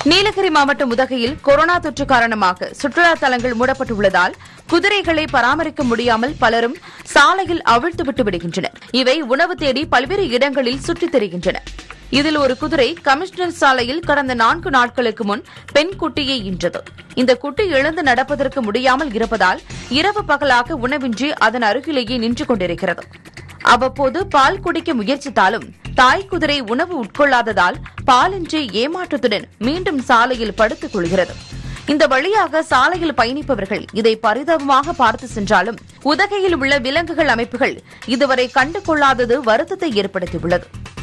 நீலகிரி மாவட்டம் உதகையில் கொரோனா தொற்று காரணமாக சுற்றுலா தலங்கள் மூடப்பட்டுள்ளதால் குதிரைகளை பராமரிக்க முடியாமல் பலரும் சாலையில் அவிழ்த்துவிட்டு விடுகின்றனர் இவை உணவு தேடி பல்வேறு இடங்களில் சுற்றித் திரிகின்றன இதில் ஒரு குதிரை கமிஷனர் சாலையில் கடந்த நான்கு நாட்களுக்கு முன் பெண் குட்டியை ஈன்றது இந்த குட்டி எழுந்து நடப்பதற்கு முடியாமல் இருப்பதால் இரவு பகலாக உணவின்றி அதன் அருகிலேயே நின்று கொண்டிருக்கிறது அவ்வப்போது பால் குடிக்க முயற்சித்தாலும் தாய் குதிரை உணவு உட்கொள்ளாததால் பாலின்றி ஏமாற்றத்துடன் மீண்டும் சாலையில் படுத்துக் கொள்கிறது இந்த வழியாக சாலையில் பயணிப்பவர்கள் இதை பரிதாபமாக பார்த்து சென்றாலும் உதகையில் உள்ள விலங்குகள் அமைப்புகள் இதுவரை கண்டு கொள்ளாதது வருத்தத்தை ஏற்படுத்தியுள்ளது